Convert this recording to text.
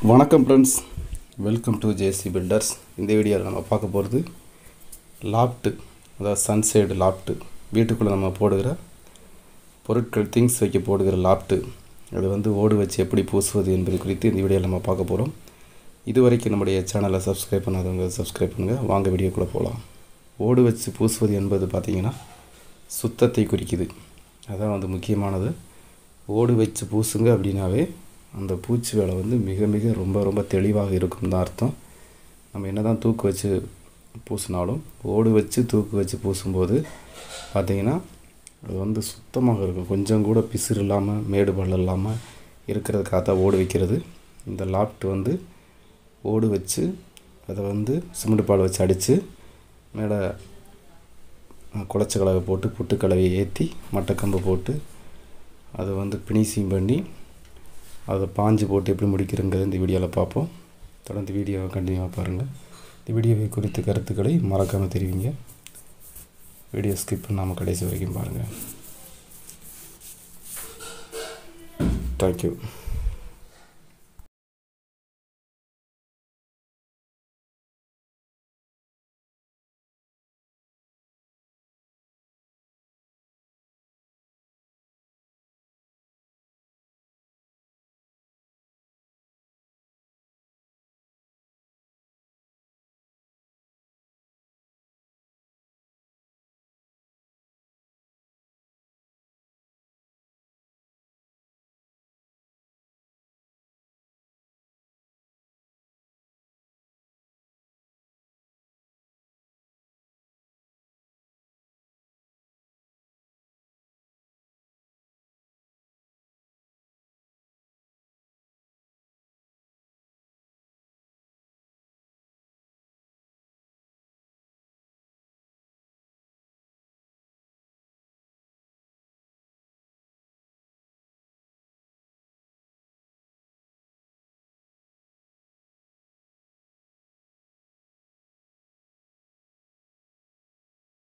வணக்கம் friends welcome to JC builders இந்த வீடியோவில் நம்ம பார்க்க போகிறது லாப்ட்டு அதாவது சன்சைடு லாப்ட்டு வீட்டுக்குள்ளே நம்ம போடுகிற பொருட்கள் திங்ஸ் வைக்க போடுகிற லாப்ட்டு அது வந்து ஓடு வச்சு எப்படி பூசுவது என்பது குறித்து இந்த வீடியோவில் நம்ம பார்க்க போகிறோம் இதுவரைக்கும் நம்முடைய சேனலை சப்ஸ்கிரைப் பண்ணாதவங்க சப்ஸ்கிரைப் பண்ணுங்கள் வாங்க வீடியோக்குள்ளே போகலாம் ஓடு வச்சு பூசுவது என்பது பார்த்திங்கன்னா சுத்தத்தை குறிக்குது அதான் வந்து முக்கியமானது ஓடு வச்சு பூசுங்க அப்படின்னாவே அந்த பூச்சி வேலை வந்து மிக மிக ரொம்ப ரொம்ப தெளிவாக இருக்கும் தான் அர்த்தம் நம்ம என்ன தான் தூக்கு வச்சு பூசினாலும் ஓடு வச்சு தூக்கு வச்சு பூசும்போது பார்த்திங்கன்னா அது வந்து சுத்தமாக இருக்கும் கொஞ்சம் கூட பிசுறு இல்லாமல் மேடு பள்ளம் இல்லாமல் இருக்கிறதுக்காக தான் ஓடு வைக்கிறது இந்த லாப்ட் வந்து ஓடு வச்சு அதை வந்து சிமெண்ட் பால் வச்சு அடித்து மேலே குளச்ச கலவை போட்டு புட்டு கலவையை ஏற்றி மட்டக்கம்பு போட்டு அதை வந்து ஃபினிஷிங் பண்ணி அதை பாஞ்சு போட்டு எப்படி முடிக்கிறங்கிறது இந்த வீடியோவில் பார்ப்போம் தொடர்ந்து வீடியோவை கண்டினியூவாக பாருங்கள் இந்த வீடியோவை குறித்த கருத்துக்களை மறக்காமல் தெரிவிங்க வீடியோ ஸ்கிப் பண்ணாமல் கடைசி வரைக்கும் பாருங்கள் தேங்க்யூ